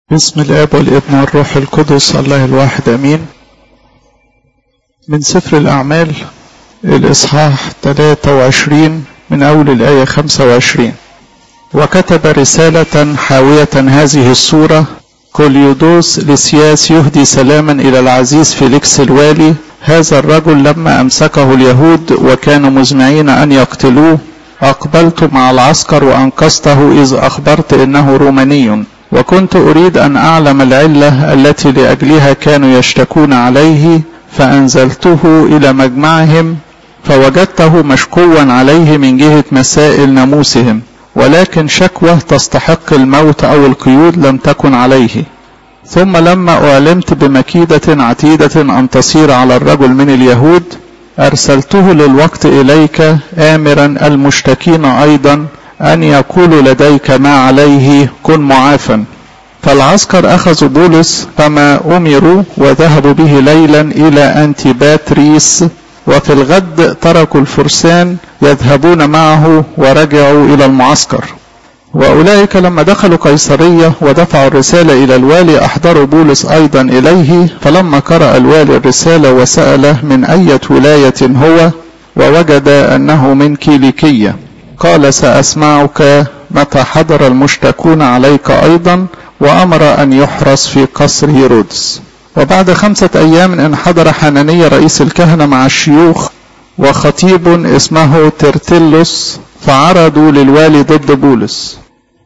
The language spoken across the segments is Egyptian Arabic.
بسم الاب والابن والروح القدس الله الواحد امين من سفر الاعمال الاصحاح 23 من اول الايه 25 وكتب رساله حاويه هذه السوره كوليودوس لسياس يهدي سلاما الى العزيز فيليكس الوالي هذا الرجل لما امسكه اليهود وكانوا مزمعين ان يقتلوه اقبلت مع العسكر وانقذته اذ اخبرت انه روماني وكنت أريد أن أعلم العلة التي لأجلها كانوا يشتكون عليه فأنزلته إلى مجمعهم فوجدته مشكوا عليه من جهة مسائل ناموسهم ولكن شكوى تستحق الموت أو القيود لم تكن عليه ثم لما أعلمت بمكيدة عتيدة أن تصير على الرجل من اليهود أرسلته للوقت إليك آمرا المشتكين أيضا أن يقول لديك ما عليه كن معافا فالعسكر أخذوا بولس فما أمروا وذهبوا به ليلا إلى أنتيباتريس وفي الغد تركوا الفرسان يذهبون معه ورجعوا إلى المعسكر وأولئك لما دخلوا قيصرية ودفعوا الرسالة إلى الوالي أحضروا بولس أيضا إليه فلما قرأ الوالي الرسالة وسأله من أية ولاية هو ووجد أنه من كيليكية قال سأسمعك متى حضر المشتكون عليك أيضا وأمر أن يحرس في قصر هيرودس وبعد خمسة أيام انحدر حنانية رئيس الكهنة مع الشيوخ وخطيب اسمه ترتلس فعرضوا للوالي ضد بولس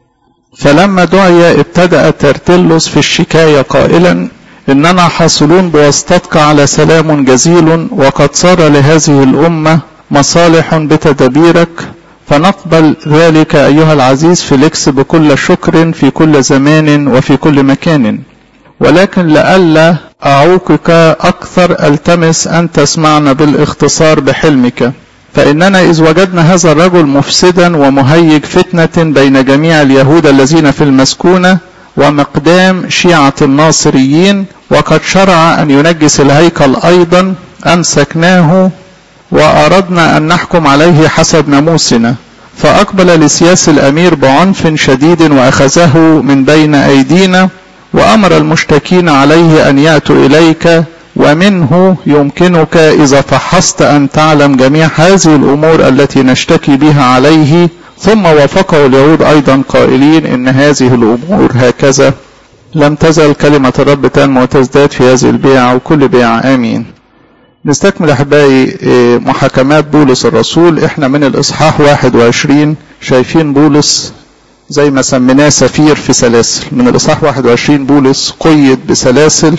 فلما دعي ابتدأ ترتلس في الشكاية قائلا إننا حاصلون بواسطتك على سلام جزيل وقد صار لهذه الأمة مصالح بتدابيرك فنقبل ذلك أيها العزيز فيليكس بكل شكر في كل زمان وفي كل مكان ولكن لئلا أعوقك أكثر ألتمس أن تسمعنا بالاختصار بحلمك فإننا إذ وجدنا هذا الرجل مفسدا ومهيج فتنة بين جميع اليهود الذين في المسكونة ومقدام شيعة الناصريين وقد شرع أن ينجس الهيكل أيضا أمسكناه وأردنا أن نحكم عليه حسب ناموسنا فأقبل لسياس الأمير بعنف شديد وأخذه من بين أيدينا وأمر المشتكين عليه أن يأتوا إليك ومنه يمكنك إذا فحصت أن تعلم جميع هذه الأمور التي نشتكي بها عليه ثم وافقه اليهود أيضا قائلين إن هذه الأمور هكذا لم تزل كلمة الرب تنمو وتزداد في هذه البيعة وكل بيعة آمين نستكمل احبائي محاكمات بولس الرسول احنا من الاصحاح 21 شايفين بولس زي ما سميناه سفير في سلاسل من الاصحاح 21 بولس قيد بسلاسل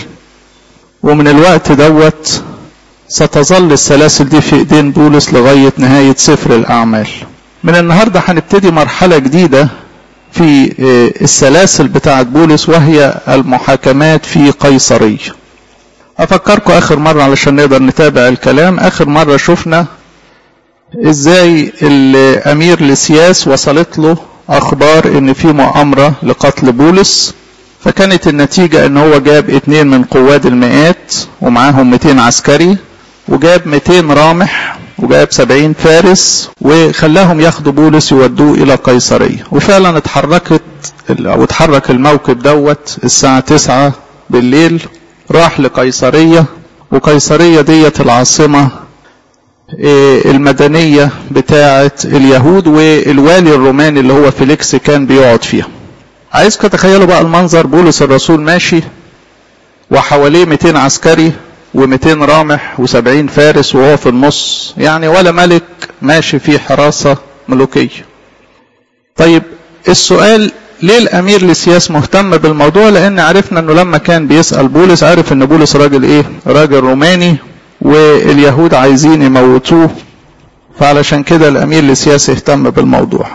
ومن الوقت دوت ستظل السلاسل دي في ايدين بولس لغاية نهاية سفر الاعمال من النهاردة هنبتدي مرحلة جديدة في السلاسل بتاعت بولس وهي المحاكمات في قيصريه افكركم اخر مرة علشان نقدر نتابع الكلام اخر مرة شفنا ازاي الامير لسياس وصلت له اخبار ان في مؤامرة لقتل بولس فكانت النتيجة ان هو جاب اتنين من قواد المئات ومعاهم 200 عسكري وجاب 200 رامح وجاب 70 فارس وخلاهم ياخدوا بولس يودوه الى قيصرية وفعلا اتحركت او اتحرك الموكب دوت الساعة 9 بالليل راح لقيصرية وقيصرية ديت العاصمة المدنية بتاعة اليهود والوالي الروماني اللي هو فيليكس كان بيقعد فيها عايزكم تخيلوا بقى المنظر بولس الرسول ماشي وحواليه 200 عسكري و200 رامح و70 فارس وهو في النص يعني ولا ملك ماشي في حراسة ملوكية طيب السؤال ليه الامير لسياس مهتم بالموضوع لان عرفنا انه لما كان بيسأل بولس عرف ان بولس راجل ايه راجل روماني واليهود عايزين يموتوه فعلشان كده الامير لسياس اهتم بالموضوع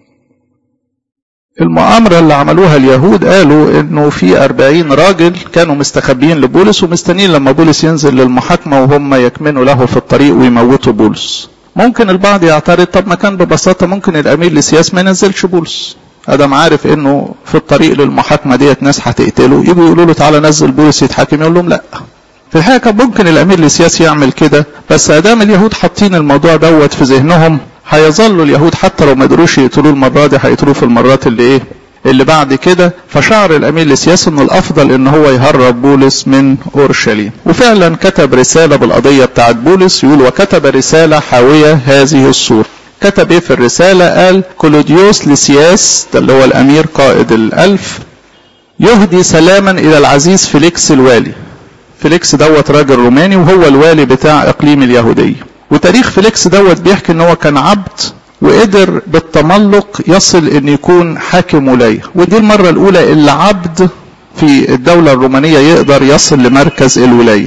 المؤامرة اللي عملوها اليهود قالوا انه في أربعين راجل كانوا مستخبيين لبولس ومستنيين لما بولس ينزل للمحاكمة وهم يكمنوا له في الطريق ويموتوا بولس ممكن البعض يعترض طب ما كان ببساطة ممكن الامير لسياس ما ينزلش بولس ادم عارف انه في الطريق للمحاكمه ديت ناس هتقتله يجوا يقولوا له تعالى نزل بولس يتحاكم يقول لهم لا في الحقيقه كان ممكن الامير السياسي يعمل كده بس ادام اليهود حاطين الموضوع دوت في ذهنهم هيظلوا اليهود حتى لو ما قدروش يقتلوه المره دي هيقتلوه في المرات اللي ايه اللي بعد كده فشعر الامير لسياس انه الافضل ان هو يهرب بولس من اورشليم وفعلا كتب رساله بالقضيه بتاعت بولس يقول وكتب رساله حاويه هذه الصوره كتب ايه في الرساله قال كلوديوس لسياس ده اللي هو الامير قائد الالف يهدي سلاما الى العزيز فيليكس الوالي فيليكس دوت راجل روماني وهو الوالي بتاع اقليم اليهوديه وتاريخ فيليكس دوت بيحكي ان هو كان عبد وقدر بالتملق يصل ان يكون حاكم ولايه ودي المره الاولى اللي عبد في الدوله الرومانيه يقدر يصل لمركز الولايه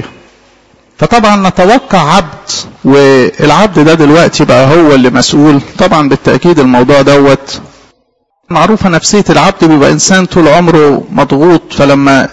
فطبعا نتوقع عبد والعبد ده دلوقتي بقى هو اللي مسؤول طبعا بالتاكيد الموضوع دوت معروفه نفسيه العبد بيبقى انسان طول عمره مضغوط فلما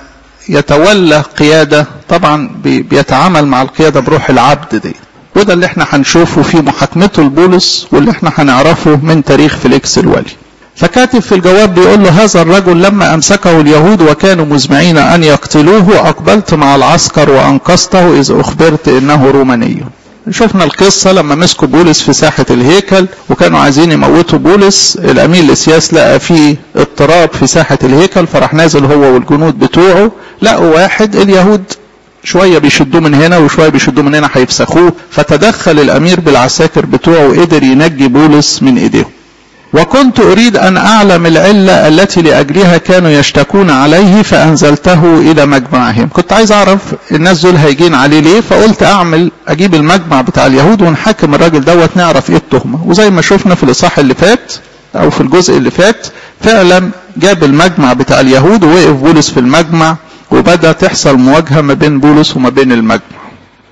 يتولى قياده طبعا بيتعامل مع القياده بروح العبد دي وده اللي احنا هنشوفه في محاكمته لبولس واللي احنا هنعرفه من تاريخ فيليكس الوالي فكاتب في الجواب بيقول له هذا الرجل لما امسكه اليهود وكانوا مزمعين ان يقتلوه اقبلت مع العسكر وانقذته اذ اخبرت انه روماني شفنا القصة لما مسكوا بولس في ساحة الهيكل وكانوا عايزين يموتوا بولس الأمير لسياس لقى فيه اضطراب في ساحة الهيكل فراح نازل هو والجنود بتوعه لقوا واحد اليهود شويه بيشدوه من هنا وشويه بيشدوه من هنا هيفسخوه فتدخل الامير بالعساكر بتوعه وقدر ينجي بولس من ايديهم وكنت اريد ان اعلم العله التي لاجلها كانوا يشتكون عليه فانزلته الى مجمعهم كنت عايز اعرف الناس دول هيجين عليه ليه فقلت اعمل اجيب المجمع بتاع اليهود ونحاكم الراجل دوت نعرف ايه التهمه وزي ما شفنا في الاصحاح اللي فات او في الجزء اللي فات فعلا جاب المجمع بتاع اليهود ووقف بولس في المجمع وبدا تحصل مواجهه ما بين بولس وما بين المجمع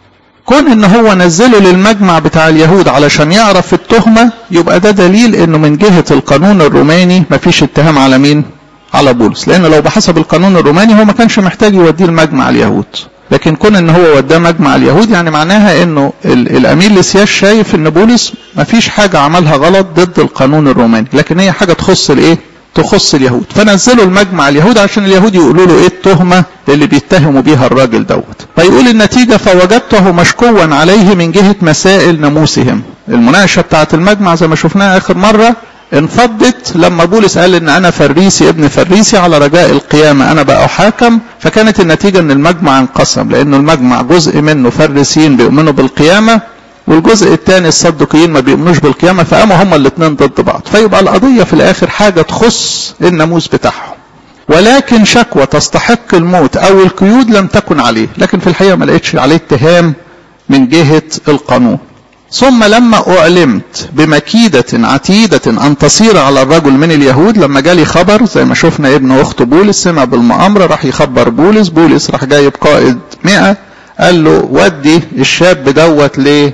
كون ان هو نزله للمجمع بتاع اليهود علشان يعرف التهمه يبقى ده دليل انه من جهه القانون الروماني مفيش اتهام على مين على بولس لان لو بحسب القانون الروماني هو ما كانش محتاج يوديه المجمع اليهود لكن كون ان هو وداه مجمع اليهود يعني معناها انه الامير لسياس شايف ان بولس مفيش حاجه عملها غلط ضد القانون الروماني لكن هي حاجه تخص الايه تخص اليهود فنزلوا المجمع اليهود عشان اليهود يقولوا له ايه التهمه اللي بيتهموا بيها الراجل دوت فيقول النتيجه فوجدته مشكوا عليه من جهه مسائل ناموسهم المناقشه بتاعه المجمع زي ما شفناها اخر مره انفضت لما بولس قال ان انا فريسي ابن فريسي على رجاء القيامه انا بقى احاكم فكانت النتيجه ان المجمع انقسم لانه المجمع جزء منه فريسيين بيؤمنوا بالقيامه والجزء الثاني الصدقيين ما بيؤمنوش بالقيامه فقاموا هما الاثنين ضد بعض فيبقى القضيه في الاخر حاجه تخص الناموس بتاعهم ولكن شكوى تستحق الموت او القيود لم تكن عليه لكن في الحقيقه ما لقيتش عليه اتهام من جهه القانون ثم لما أعلمت بمكيدة عتيدة أن تصير على الرجل من اليهود لما جالي خبر زي ما شفنا ابن أخت بولس سمع بالمؤامرة راح يخبر بولس بولس راح جايب قائد مئة قال له ودي الشاب دوت ليه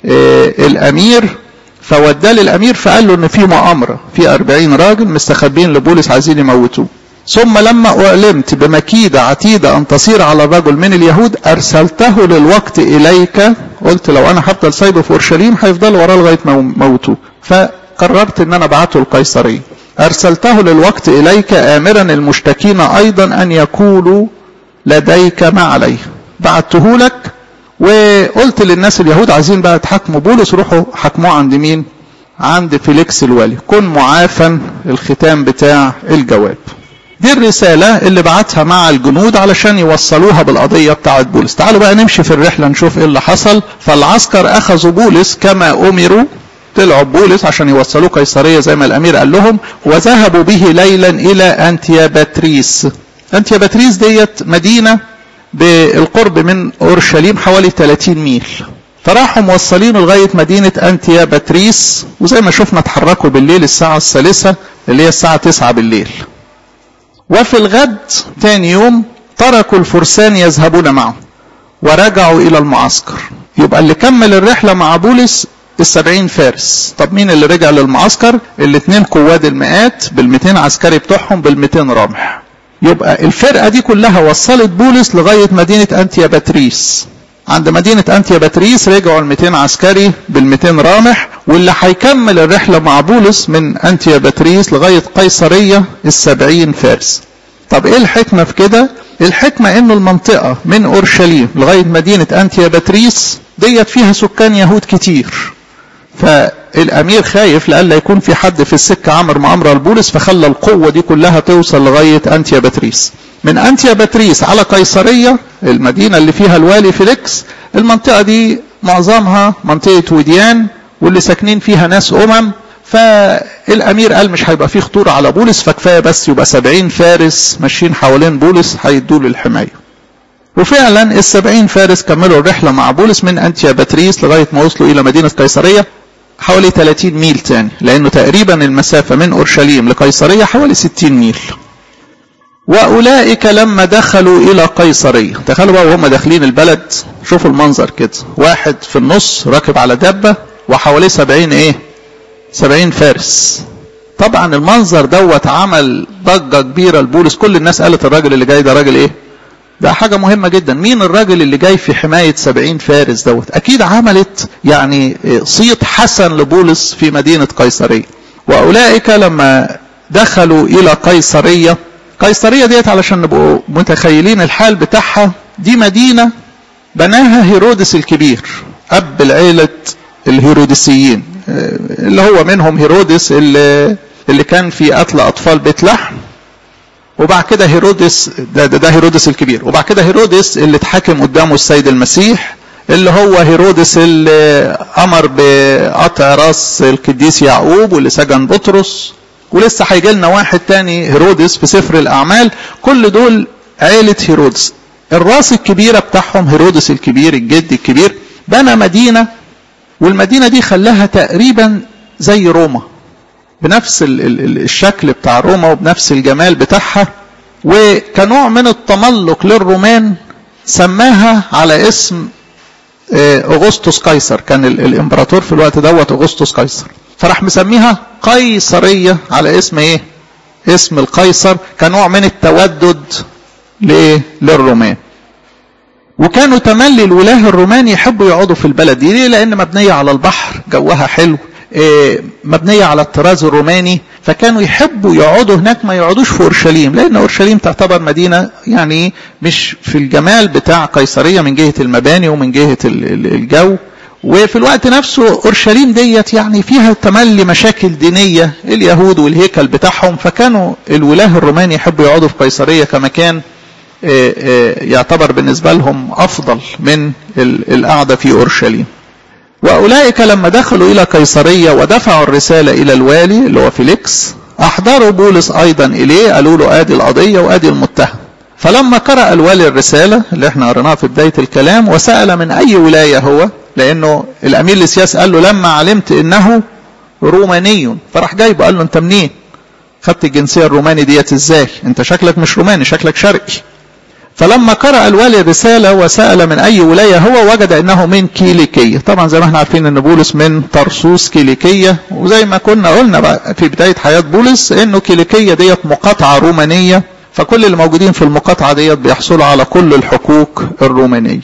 الامير فوداه للامير فقال له ان في مؤامره في أربعين راجل مستخبين لبولس عايزين يموتوه ثم لما اعلمت بمكيده عتيده ان تصير على الرجل من اليهود ارسلته للوقت اليك قلت لو انا هفضل سايبه في اورشليم هيفضل وراه لغايه ما موتوه فقررت ان انا ابعته القيصريه ارسلته للوقت اليك امرا المشتكين ايضا ان يقولوا لديك ما عليه بعته لك وقلت للناس اليهود عايزين بقى تحاكموا بولس روحوا حاكموه عند مين عند فيليكس الوالي كن معافا الختام بتاع الجواب دي الرسالة اللي بعتها مع الجنود علشان يوصلوها بالقضية بتاعت بولس تعالوا بقى نمشي في الرحلة نشوف ايه اللي حصل فالعسكر اخذوا بولس كما امروا طلعوا بولس عشان يوصلوه قيصرية زي ما الامير قال لهم وذهبوا به ليلا الى انتياباتريس انتياباتريس ديت مدينة بالقرب من اورشليم حوالي 30 ميل فراحوا موصلينه لغايه مدينه انتيا باتريس وزي ما شفنا اتحركوا بالليل الساعه الثالثه اللي هي الساعه 9 بالليل وفي الغد ثاني يوم تركوا الفرسان يذهبون معه ورجعوا الى المعسكر يبقى اللي كمل الرحله مع بولس السبعين فارس طب مين اللي رجع للمعسكر الاثنين قواد المئات بالمئتين عسكري بتوعهم بالمئتين رامح يبقى الفرقة دي كلها وصلت بولس لغاية مدينة أنتيا باتريس عند مدينة أنتيا باتريس رجعوا ال 200 عسكري بال 200 رامح واللي هيكمل الرحلة مع بولس من أنتيا باتريس لغاية قيصرية السبعين فارس طب ايه الحكمة في كده الحكمة انه المنطقة من اورشليم لغاية مدينة انتيا باتريس ديت فيها سكان يهود كتير فالامير خايف لألا يكون في حد في السكة عمر مؤامرة لبولس فخلى القوة دي كلها توصل لغاية انتيا باتريس من انتيا باتريس على قيصرية المدينة اللي فيها الوالي فيليكس المنطقة دي معظمها منطقة وديان واللي ساكنين فيها ناس امم فالامير قال مش هيبقى فيه خطورة على بولس فكفاية بس يبقى سبعين فارس ماشيين حوالين بولس هيدوا له الحماية وفعلا السبعين فارس كملوا الرحلة مع بولس من انتيا باتريس لغاية ما وصلوا الى مدينة قيصرية حوالي 30 ميل تاني لانه تقريبا المسافة من اورشليم لقيصرية حوالي 60 ميل واولئك لما دخلوا الى قيصرية دخلوا بقى وهم داخلين البلد شوفوا المنظر كده واحد في النص راكب على دبة وحواليه 70 ايه 70 فارس طبعا المنظر دوت عمل ضجة كبيرة لبولس كل الناس قالت الراجل اللي جاي ده راجل ايه ده حاجة مهمة جدا مين الراجل اللي جاي في حماية سبعين فارس دوت أكيد عملت يعني صيت حسن لبولس في مدينة قيصرية وأولئك لما دخلوا إلى قيصرية قيصرية ديت علشان نبقوا متخيلين الحال بتاعها دي مدينة بناها هيرودس الكبير أب العيلة الهيرودسيين اللي هو منهم هيرودس اللي, اللي كان في قتل أطفال بيت لحم وبعد كده هيرودس ده, ده, ده هيرودس الكبير وبعد كده هيرودس اللي اتحاكم قدامه السيد المسيح اللي هو هيرودس اللي امر بقطع راس القديس يعقوب واللي سجن بطرس ولسه هيجي لنا واحد تاني هيرودس في سفر الاعمال كل دول عيله هيرودس الراس الكبيره بتاعهم هيرودس الكبير الجد الكبير بنى مدينه والمدينه دي خلاها تقريبا زي روما بنفس الشكل بتاع روما وبنفس الجمال بتاعها وكنوع من التملق للرومان سماها على اسم اغسطس قيصر كان الامبراطور في الوقت دوت اغسطس قيصر فراح مسميها قيصريه على اسم ايه اسم القيصر كنوع من التودد لايه للرومان وكانوا تملي الولاه الرومان يحبوا يقعدوا في البلد دي ليه لان مبنيه على البحر جوها حلو مبنية على الطراز الروماني فكانوا يحبوا يقعدوا هناك ما يقعدوش في أورشليم لأن أورشليم تعتبر مدينة يعني مش في الجمال بتاع قيصرية من جهة المباني ومن جهة الجو وفي الوقت نفسه أورشليم ديت يعني فيها تملي مشاكل دينية اليهود والهيكل بتاعهم فكانوا الولاه الرومان يحبوا يقعدوا في قيصرية كمكان يعتبر بالنسبة لهم أفضل من القعدة في أورشليم وأولئك لما دخلوا إلى قيصرية ودفعوا الرسالة إلى الوالي اللي هو فيليكس أحضروا بولس أيضا إليه قالوا له آدي القضية وآدي المتهم فلما قرأ الوالي الرسالة اللي احنا قريناها في بداية الكلام وسأل من أي ولاية هو لأنه الأمير لسياس قال له لما علمت إنه روماني فراح جايبه قال له أنت منين؟ خدت الجنسية الروماني ديت إزاي؟ أنت شكلك مش روماني شكلك شرقي فلما قرأ الوالي الرسالة وسأل من أي ولاية هو وجد أنه من كيليكية طبعا زي ما احنا عارفين أن بولس من طرسوس كيليكية وزي ما كنا قلنا بقى في بداية حياة بولس أنه كيليكية ديت مقاطعة رومانية فكل اللي موجودين في المقاطعة ديت بيحصلوا على كل الحقوق الرومانية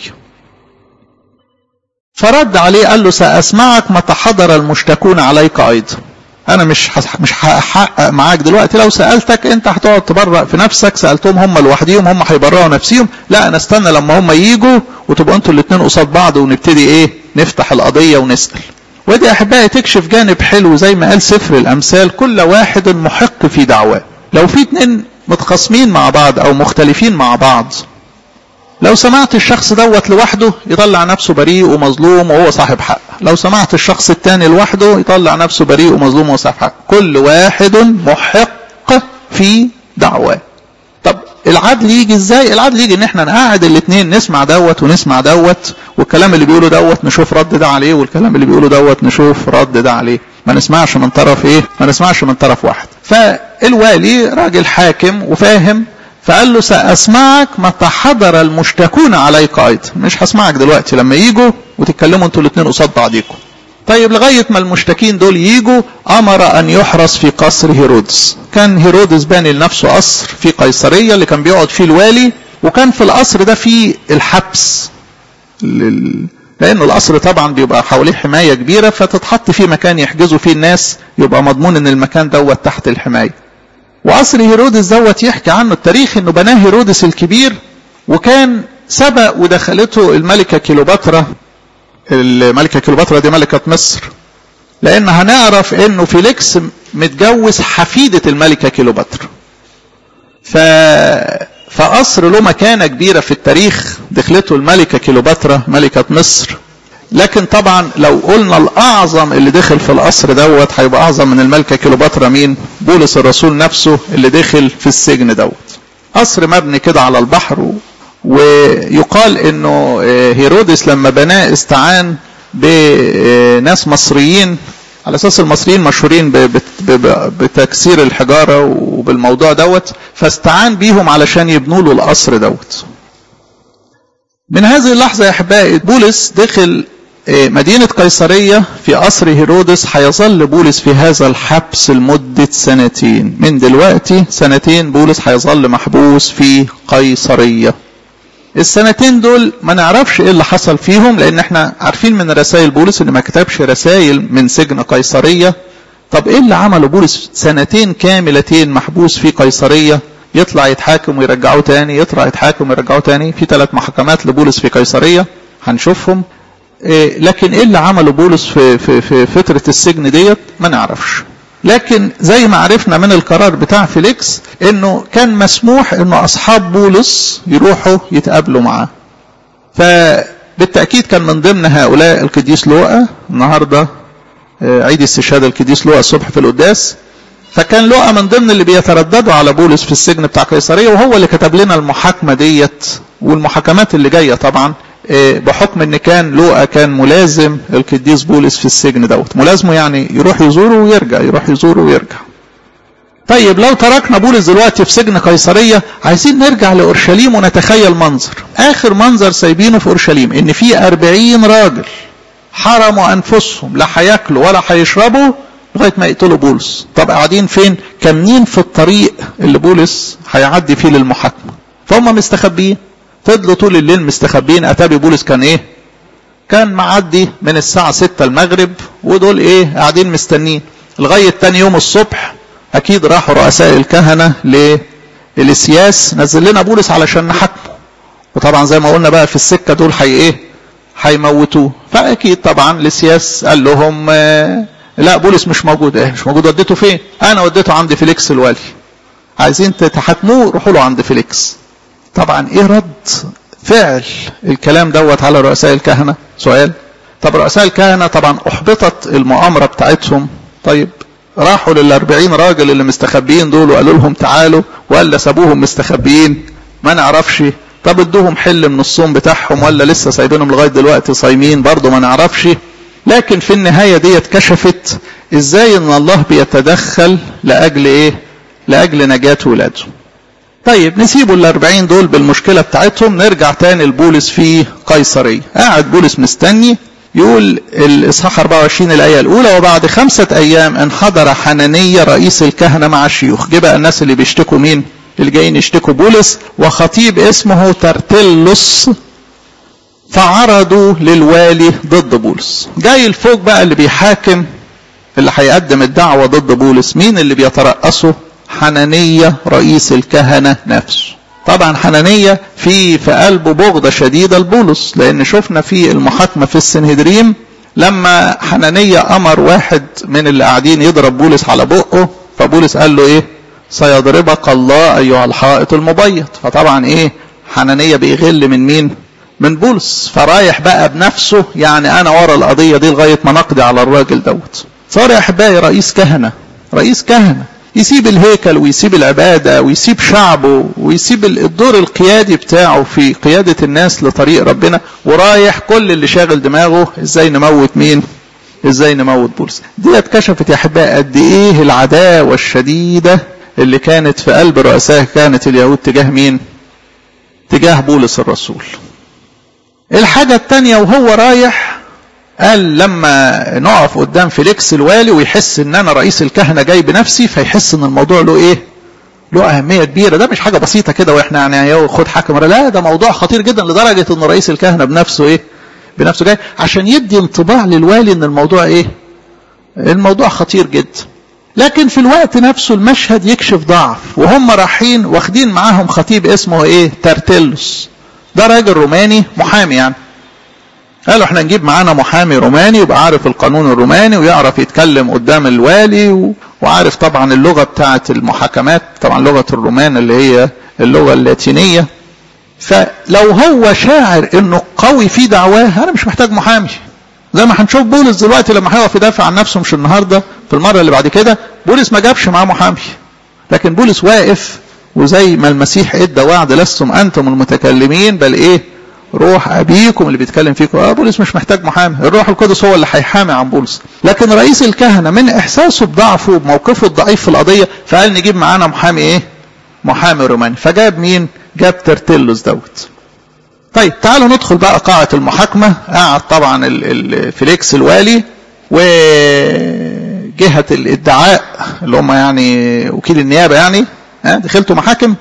فرد عليه قال له سأسمعك متى حضر المشتكون عليك أيضا انا مش مش هحقق معاك دلوقتي لو سالتك انت هتقعد تبرأ في نفسك سالتهم هم لوحديهم هم هيبرئوا نفسيهم لا انا استنى لما هم يجوا وتبقوا انتوا الاثنين قصاد بعض ونبتدي ايه نفتح القضيه ونسال ودي احبائي تكشف جانب حلو زي ما قال سفر الامثال كل واحد محق في دعواه لو في اتنين متخاصمين مع بعض او مختلفين مع بعض لو سمعت الشخص دوت لوحده يطلع نفسه بريء ومظلوم وهو صاحب حق لو سمعت الشخص التاني لوحده يطلع نفسه بريء ومظلوم وهو صاحب حق كل واحد محق في دعواه طب العدل يجي ازاي العدل يجي ان احنا نقعد الاثنين نسمع دوت ونسمع دوت والكلام اللي بيقوله دوت نشوف رد ده عليه والكلام اللي بيقوله دوت نشوف رد ده عليه ما نسمعش من طرف ايه ما نسمعش من طرف واحد فالوالي راجل حاكم وفاهم فقال له سأسمعك متى حضر المشتكون عليك أيضا مش هسمعك دلوقتي لما يجوا وتتكلموا انتوا الاثنين قصاد بعضيكم طيب لغاية ما المشتكين دول يجوا أمر أن يحرس في قصر هيرودس كان هيرودس باني لنفسه قصر في قيصرية اللي كان بيقعد فيه الوالي وكان في القصر ده فيه الحبس لل... لأنه القصر طبعا بيبقى حواليه حماية كبيرة فتتحط فيه مكان يحجزوا فيه الناس يبقى مضمون ان المكان دوت تحت الحماية وقصر هيرودس دوت يحكي عنه التاريخ انه بناه هيرودس الكبير وكان سبق ودخلته الملكة كيلوباترا الملكة كيلوباترا دي ملكة مصر لان هنعرف انه فيليكس متجوز حفيدة الملكة كيلوباترا ف فقصر له مكانة كبيرة في التاريخ دخلته الملكة كيلوباترا ملكة مصر لكن طبعا لو قلنا الاعظم اللي دخل في القصر دوت هيبقى اعظم من الملكة كيلوباترا مين بولس الرسول نفسه اللي دخل في السجن دوت قصر مبني كده على البحر و... ويقال انه هيرودس لما بناه استعان بناس مصريين على اساس المصريين مشهورين بتكسير الحجاره وبالموضوع دوت فاستعان بيهم علشان يبنوا له القصر دوت من هذه اللحظه يا احبائي بولس دخل مدينة قيصرية في قصر هيرودس هيظل بولس في هذا الحبس لمدة سنتين من دلوقتي سنتين بولس هيظل محبوس في قيصرية السنتين دول ما نعرفش ايه اللي حصل فيهم لان احنا عارفين من رسائل بولس ان ما كتبش رسائل من سجن قيصرية طب ايه اللي عمله بولس سنتين كاملتين محبوس في قيصرية يطلع يتحاكم ويرجعوه تاني يطلع يتحاكم ويرجعوه تاني في ثلاث محاكمات لبولس في قيصرية هنشوفهم إيه لكن ايه اللي عمله بولس في, في, في فترة السجن ديت ما نعرفش لكن زي ما عرفنا من القرار بتاع فيليكس انه كان مسموح انه اصحاب بولس يروحوا يتقابلوا معاه فبالتأكيد كان من ضمن هؤلاء القديس لوقا النهاردة عيد استشهاد القديس لوقا الصبح في القداس فكان لوقا من ضمن اللي بيترددوا على بولس في السجن بتاع قيصرية وهو اللي كتب لنا المحاكمة ديت والمحاكمات اللي جاية طبعا بحكم ان كان لوقا كان ملازم القديس بولس في السجن دوت ملازمه يعني يروح يزوره ويرجع يروح يزوره ويرجع طيب لو تركنا بولس دلوقتي في سجن قيصرية عايزين نرجع لأورشليم ونتخيل منظر آخر منظر سايبينه في أورشليم إن في أربعين راجل حرموا أنفسهم لا هياكلوا ولا هيشربوا لغاية ما يقتلوا بولس طب قاعدين فين كامنين في الطريق اللي بولس هيعدي فيه للمحاكمة فهم مستخبيين فضلوا طول الليل مستخبيين اتابي بولس كان ايه كان معدي من الساعة ستة المغرب ودول ايه قاعدين مستنين لغاية تاني يوم الصبح اكيد راحوا رؤساء الكهنة للسياس نزل لنا بولس علشان نحاكمه وطبعا زي ما قلنا بقى في السكة دول حي ايه هيموتوه فاكيد طبعا لسياس قال لهم آه لا بولس مش موجود ايه مش موجود وديته فين انا وديته عند فيليكس الوالي عايزين تحاكموه روحوا له عند فيليكس طبعا ايه رد فعل الكلام دوت على رؤساء الكهنة سؤال طب رؤساء الكهنة طبعا احبطت المؤامرة بتاعتهم طيب راحوا للأربعين راجل اللي مستخبيين دول وقالوا لهم تعالوا ولا سابوهم مستخبيين ما نعرفش طب ادوهم حل من الصوم بتاعهم ولا لسه سايبينهم لغاية دلوقتي صايمين برضه ما نعرفش لكن في النهاية ديت كشفت ازاي ان الله بيتدخل لأجل ايه لأجل نجاة ولاده طيب نسيبوا الأربعين دول بالمشكلة بتاعتهم نرجع تاني لبولس في قيصرية قاعد بولس مستني يقول الإصحاح 24 الآية الأولى وبعد خمسة أيام انحدر حنانية رئيس الكهنة مع الشيوخ جه بقى الناس اللي بيشتكوا مين اللي جايين يشتكوا بولس وخطيب اسمه ترتلس فعرضوا للوالي ضد بولس جاي الفوق بقى اللي بيحاكم اللي هيقدم الدعوة ضد بولس مين اللي بيترأسه حنانية رئيس الكهنة نفسه طبعا حنانية في في قلبه بغضة شديدة لبولس لأن شفنا في المحاكمة في السنهدريم لما حنانية أمر واحد من اللي قاعدين يضرب بولس على بقه فبولس قال له إيه سيضربك الله أيها الحائط المبيض فطبعا إيه حنانية بيغل من مين من بولس فرايح بقى بنفسه يعني أنا ورا القضية دي لغاية ما نقضي على الراجل دوت صار يا أحبائي رئيس كهنة رئيس كهنة يسيب الهيكل ويسيب العبادة ويسيب شعبه ويسيب الدور القيادي بتاعه في قيادة الناس لطريق ربنا ورايح كل اللي شاغل دماغه ازاي نموت مين ازاي نموت بولس دي اتكشفت يا احبائي قد ايه العداوة الشديدة اللي كانت في قلب رؤساء كانت اليهود تجاه مين تجاه بولس الرسول الحاجة التانية وهو رايح قال لما نقف قدام فيليكس الوالي ويحس ان انا رئيس الكهنة جاي بنفسي فيحس ان الموضوع له ايه له اهمية كبيرة ده مش حاجة بسيطة كده واحنا يعني خد حكم لا ده موضوع خطير جدا لدرجة ان رئيس الكهنة بنفسه ايه بنفسه جاي عشان يدي انطباع للوالي ان الموضوع ايه الموضوع خطير جدا لكن في الوقت نفسه المشهد يكشف ضعف وهم رايحين واخدين معاهم خطيب اسمه ايه ترتلس ده راجل روماني محامي يعني قالوا احنا نجيب معانا محامي روماني يبقى عارف القانون الروماني ويعرف يتكلم قدام الوالي و... وعارف طبعا اللغة بتاعة المحاكمات طبعا لغة الرومان اللي هي اللغة اللاتينية فلو هو شاعر انه قوي في دعواه انا مش محتاج محامي زي ما هنشوف بولس دلوقتي لما هيقف يدافع عن نفسه مش النهارده في المره اللي بعد كده بولس ما جابش معاه محامي لكن بولس واقف وزي ما المسيح ادى وعد لستم انتم المتكلمين بل ايه روح ابيكم اللي بيتكلم فيكم اه بولس مش محتاج محامي الروح القدس هو اللي هيحامي عن بولس لكن رئيس الكهنه من احساسه بضعفه وبموقفه الضعيف في القضيه فقال نجيب معانا محامي ايه محامي روماني فجاب مين جاب ترتيلوس دوت طيب تعالوا ندخل بقى قاعة المحاكمة قعد طبعا ال ال فيليكس الوالي وجهة الادعاء اللي هم يعني وكيل النيابة يعني ها دخلتوا محاكم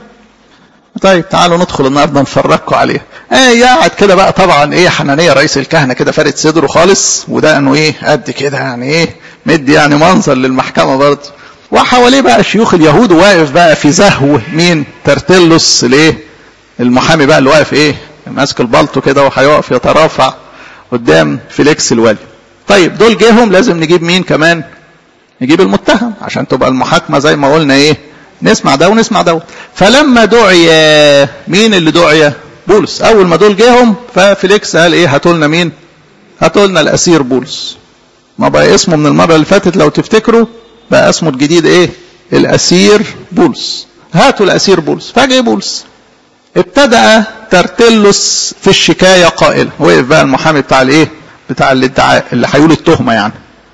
طيب تعالوا ندخل النهارده نفرجكم عليها ايه قاعد كده بقى طبعا ايه حنانيه رئيس الكهنه كده فارد صدره خالص وده انه ايه قد كده يعني ايه مدي يعني منظر للمحكمه برضه وحواليه بقى شيوخ اليهود واقف بقى في زهو مين ترتلس ليه المحامي بقى اللي واقف ايه ماسك البلطو كده وهيقف يترافع قدام فيليكس الوالي طيب دول جيهم لازم نجيب مين كمان نجيب المتهم عشان تبقى المحاكمة زي ما قلنا ايه نسمع ده ونسمع ده فلما دعي مين اللي دعي بولس اول ما دول جيهم ففيليكس قال ايه هاتوا لنا مين هاتوا لنا الاسير بولس ما بقى اسمه من المرة اللي فاتت لو تفتكروا بقى اسمه الجديد ايه الاسير بولس هاتوا الاسير بولس فجأة بولس ابتدأ ترتلس في الشكاية قائلا وقف بقى المحامي بتاع الايه بتاع الادعاء اللي هيقول التهمة يعني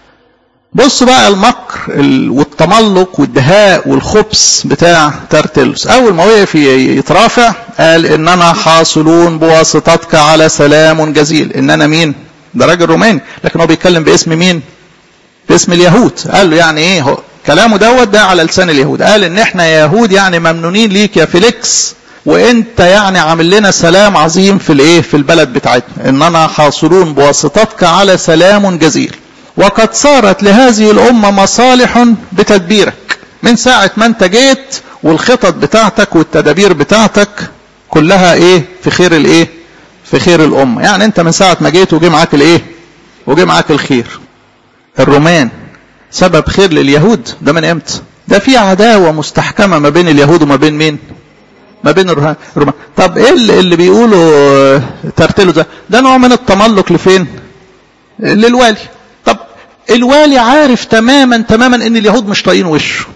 بص بقى المكر والتملق والدهاء والخبث بتاع ترتلس اول ما وقف يترافع قال اننا حاصلون بواسطتك على سلام جزيل اننا مين ده راجل روماني لكن هو بيتكلم باسم مين باسم اليهود قال له يعني ايه هو كلامه دوت ده على لسان اليهود قال ان احنا يا يهود يعني ممنونين ليك يا فيليكس وانت يعني عامل لنا سلام عظيم في الايه في البلد بتاعتنا اننا حاصلون بواسطتك على سلام جزيل وقد صارت لهذه الامه مصالح بتدبيرك من ساعه ما انت جيت والخطط بتاعتك والتدابير بتاعتك كلها ايه في خير الايه في خير الامه يعني انت من ساعه ما جيت وجي معاك الايه وجي معاك الخير الرومان سبب خير لليهود ده من امتى ده في عداوه مستحكمه ما بين اليهود وما بين مين ما بين الرومان طب ايه اللي, اللي بيقولوا ترتله ده ده نوع من التملق لفين للوالي طب الوالي عارف تماما تماما ان اليهود مش طايقين وشه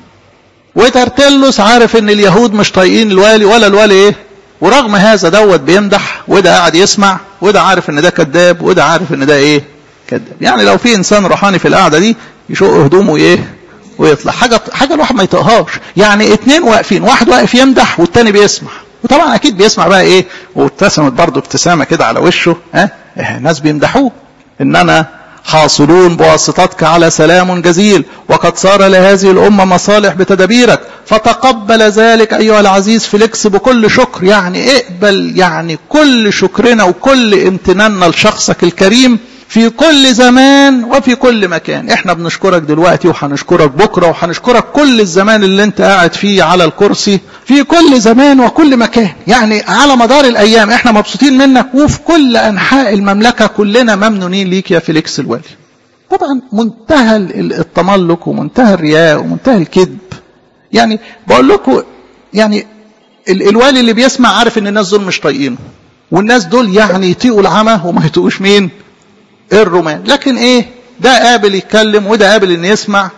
وترتلس عارف ان اليهود مش طايقين الوالي ولا الوالي ايه ورغم هذا دوت بيمدح وده قاعد يسمع وده عارف ان ده كذاب وده عارف ان ده ايه كذاب يعني لو في انسان روحاني في القعده دي يشق هدومه ايه ويطلع حاجه حاجه الواحد ما يطيقهاش يعني اتنين واقفين واحد واقف يمدح والتاني بيسمع وطبعا اكيد بيسمع بقى ايه وابتسمت برضه ابتسامه كده على وشه ها اه ناس بيمدحوه اننا حاصلون بواسطتك على سلام جزيل وقد صار لهذه الامه مصالح بتدابيرك فتقبل ذلك ايها العزيز فيليكس بكل شكر يعني اقبل يعني كل شكرنا وكل امتناننا لشخصك الكريم في كل زمان وفي كل مكان احنا بنشكرك دلوقتي وهنشكرك بكرة وهنشكرك كل الزمان اللي انت قاعد فيه على الكرسي في كل زمان وكل مكان يعني على مدار الايام احنا مبسوطين منك وفي كل انحاء المملكة كلنا ممنونين ليك يا فيليكس الوالي طبعا منتهى التملق ومنتهى الرياء ومنتهى الكذب يعني بقول لكم يعني الوالي اللي بيسمع عارف ان الناس دول مش طايقينه والناس دول يعني يطيقوا العمى وما يطيقوش مين الرومان لكن ايه ده قابل يتكلم وده قابل ان يسمع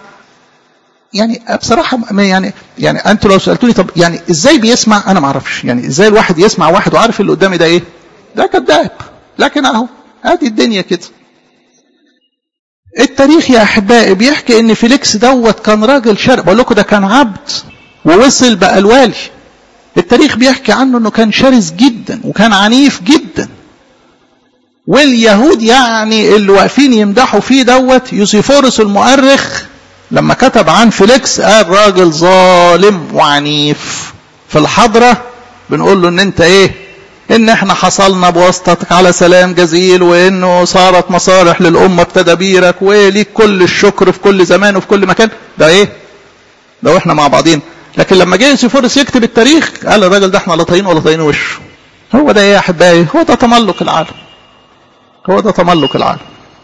يعني بصراحه يعني يعني انتوا لو سالتوني طب يعني ازاي بيسمع انا ما اعرفش يعني ازاي الواحد يسمع واحد وعارف اللي قدامي ده ايه ده كذاب لكن اهو ادي الدنيا كده التاريخ يا احبائي بيحكي ان فيليكس دوت كان راجل شرق بقول لكم ده كان عبد ووصل بقى الوالي التاريخ بيحكي عنه انه كان شرس جدا وكان عنيف جدا واليهود يعني اللي واقفين يمدحوا فيه دوت يوسيفورس المؤرخ لما كتب عن فيليكس قال راجل ظالم وعنيف في الحضرة بنقول له ان انت ايه ان احنا حصلنا بواسطتك على سلام جزيل وانه صارت مصالح للأمة بتدابيرك وليك كل الشكر في كل زمان وفي كل مكان ده ايه ده واحنا مع بعضين لكن لما جه يوسيفورس يكتب التاريخ قال الراجل ده احنا لا طايقين ولا طايقين وشه هو ده ايه يا احبائي هو ده تملق العالم هو ده تملق العالم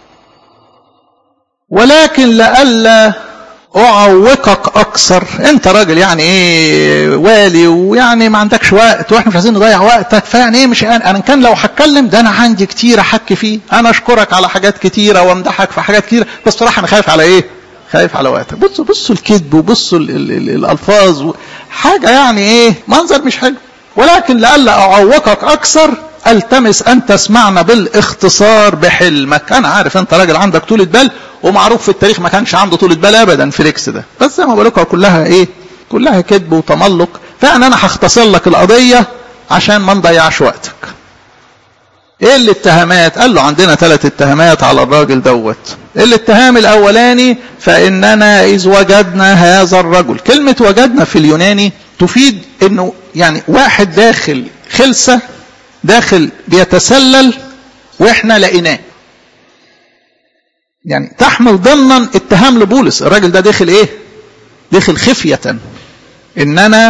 ولكن لئلا اعوقك اكثر انت راجل يعني ايه والي ويعني ما عندكش وقت واحنا مش عايزين نضيع وقتك فيعني ايه مش انا انا كان لو هتكلم ده انا عندي كتير احكي فيه انا اشكرك على حاجات كتيره وامدحك في حاجات كتيره بس بصراحه انا خايف على ايه خايف على وقتك بصوا بصوا الكذب وبصوا ال ال ال الالفاظ و... حاجه يعني ايه منظر مش حلو ولكن لئلا اعوقك اكثر التمس ان تسمعنا بالاختصار بحلمك انا عارف انت راجل عندك طولة بال ومعروف في التاريخ ما كانش عنده طولة بال ابدا فيليكس ده بس زي ما بقول لكم كلها ايه كلها كذب وتملق فانا انا هختصر لك القضيه عشان ما نضيعش وقتك ايه الاتهامات قال له عندنا ثلاث اتهامات على الراجل دوت الاتهام الاولاني فاننا اذ وجدنا هذا الرجل كلمه وجدنا في اليوناني تفيد انه يعني واحد داخل خلسه داخل بيتسلل واحنا لقيناه يعني تحمل ضمنا اتهام لبولس الراجل ده داخل ايه داخل خفية اننا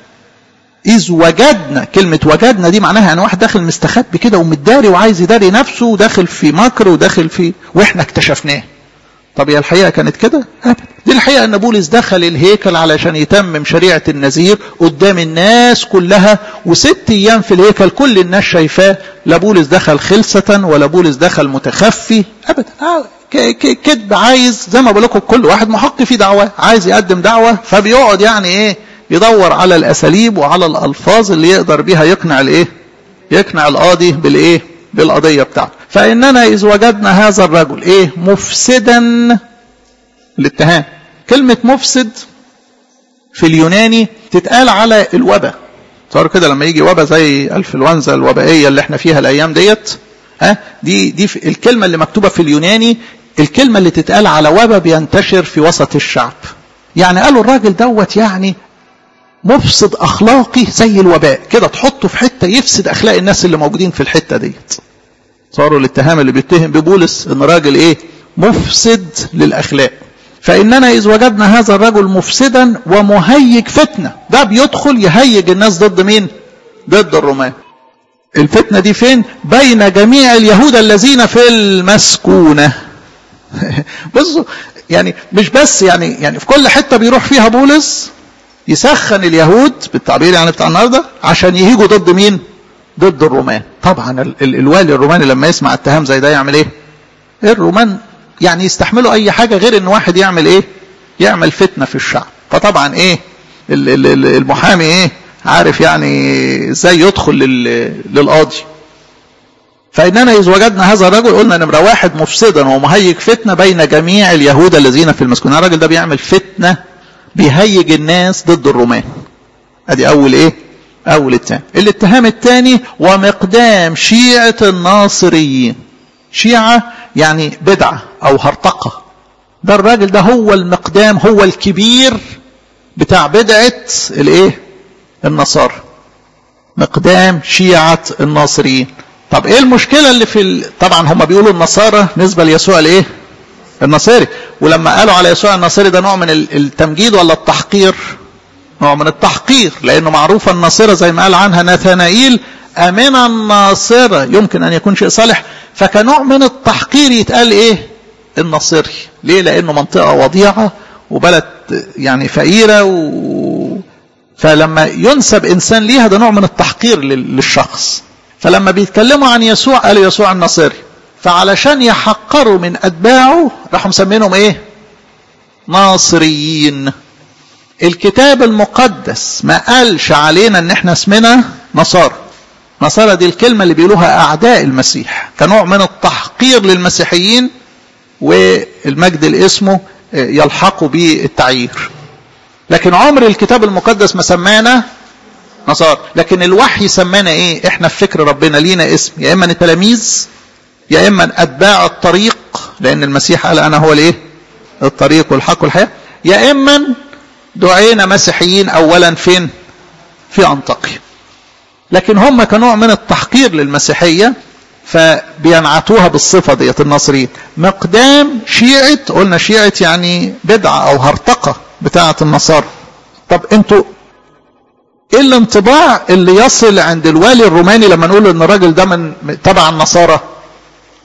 اذ وجدنا كلمة وجدنا دي معناها يعني واحد داخل مستخبي كده ومتداري وعايز يداري نفسه وداخل في مكر وداخل في واحنا اكتشفناه طب هي الحقيقة كانت كده ابدا دي الحقيقة ان بولس دخل الهيكل علشان يتمم شريعة النذير قدام الناس كلها وست ايام في الهيكل كل الناس شايفاه لا بولس دخل خلسة ولا بولس دخل متخفي ابدا كذب عايز زي ما بقول لكم كل واحد محق في دعوة عايز يقدم دعوة فبيقعد يعني ايه يدور على الاساليب وعلى الالفاظ اللي يقدر بيها يقنع الايه يقنع القاضي بالايه بالقضية بتاعته فإننا إذ وجدنا هذا الرجل إيه مفسدا الاتهام كلمة مفسد في اليوناني تتقال على الوباء صار كده لما يجي وباء زي الانفلونزا الوبائية اللي احنا فيها الأيام ديت ها دي دي الكلمة اللي مكتوبة في اليوناني الكلمة اللي تتقال على وباء بينتشر في وسط الشعب يعني قالوا الراجل دوت يعني مفسد اخلاقي زي الوباء كده تحطه في حته يفسد اخلاق الناس اللي موجودين في الحته ديت صاروا الاتهام اللي بيتهم ببولس ان راجل ايه مفسد للاخلاق فاننا اذ وجدنا هذا الرجل مفسدا ومهيج فتنه ده بيدخل يهيج الناس ضد مين ضد الرومان الفتنه دي فين بين جميع اليهود الذين في المسكونه بصوا يعني مش بس يعني يعني في كل حته بيروح فيها بولس يسخن اليهود بالتعبير يعني بتاع النهارده عشان يهيجوا ضد مين؟ ضد الرومان. طبعا ال ال الوالي الروماني لما يسمع اتهام زي ده يعمل ايه؟ الرومان يعني يستحملوا اي حاجه غير ان واحد يعمل ايه؟ يعمل فتنه في الشعب. فطبعا ايه؟ ال ال المحامي ايه؟ عارف يعني ازاي يدخل للقاضي. فإننا إذ وجدنا هذا الرجل قلنا نمرة واحد مفسدا ومهيج فتنة بين جميع اليهود الذين في المسكونة الراجل ده بيعمل فتنة بيهيج الناس ضد الرومان ادي اول ايه اول اتهام الاتهام الثاني ومقدام شيعة الناصريين شيعة يعني بدعة او هرطقة ده الراجل ده هو المقدام هو الكبير بتاع بدعة الايه النصارى مقدام شيعة الناصريين طب ايه المشكلة اللي في ال... طبعا هم بيقولوا النصارى نسبة ليسوع الايه النصاري ولما قالوا على يسوع النصاري ده نوع من التمجيد ولا التحقير نوع من التحقير لانه معروفه الناصره زي ما قال عنها ناثانائيل امن الناصره يمكن ان يكون شيء صالح فكنوع من التحقير يتقال ايه الناصري ليه لانه منطقه وضيعه وبلد يعني فقيره و... فلما ينسب انسان ليها ده نوع من التحقير للشخص فلما بيتكلموا عن يسوع قالوا يسوع الناصري فعلشان يحقروا من اتباعه راحوا مسمينهم ايه ناصريين الكتاب المقدس ما قالش علينا ان احنا اسمنا نصارى نصارى دي الكلمة اللي بيقولوها اعداء المسيح كنوع من التحقير للمسيحيين والمجد اللي اسمه يلحقوا به التعيير لكن عمر الكتاب المقدس ما سمانا نصارى لكن الوحي سمانا ايه احنا في فكر ربنا لينا اسم يا اما التلاميذ يا اما اتباع الطريق لان المسيح قال انا هو الايه الطريق والحق والحياه يا اما دعينا مسيحيين اولا فين في انطاكيا لكن هم كنوع من التحقير للمسيحيه فبينعتوها بالصفه ديت الناصريين مقدام شيعه قلنا شيعه يعني بدعه او هرطقه بتاعه النصارى طب انتوا ايه الانطباع اللي يصل عند الوالي الروماني لما نقول ان الراجل ده من تبع النصارى